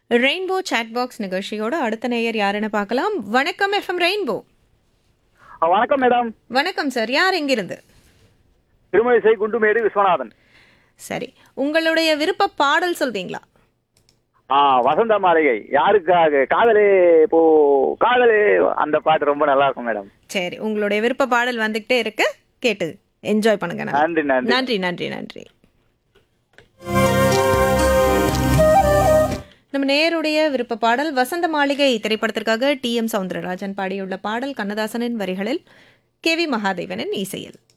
Rainbow chat box நிகழ்ச்சியோட அடுத்த நேயர் யாருன்னு பார்க்கலாம் வணக்கம் எஃப்எம் ரெயின்போ ஆ, வணக்கம் மேடம் வணக்கம் சார் யார் எங்கிருந்து திருமழிசை குண்டுமேடு விஸ்வநாதன் சரி உங்களுடைய விருப்ப பாடல் சொல்வீங்களா ஆ வசந்த மாளிகை யாருக்காக காதலே போ காதலே அந்த பாட்டு ரொம்ப நல்லா இருக்கும் மேடம் சரி உங்களுடைய விருப்ப பாடல் வந்துகிட்டே இருக்கு கேட்டு என்ஜாய் பண்ணுங்க நல்லா. நன்றி நன்றி நன்றி நன்றி நன்றி நம்ம நேருடைய விருப்ப பாடல் வசந்த மாளிகை திரைப்படத்திற்காக டி எம் சவுந்தரராஜன் பாடியுள்ள பாடல் கண்ணதாசனின் வரிகளில் கே வி மகாதேவனின் இசையில்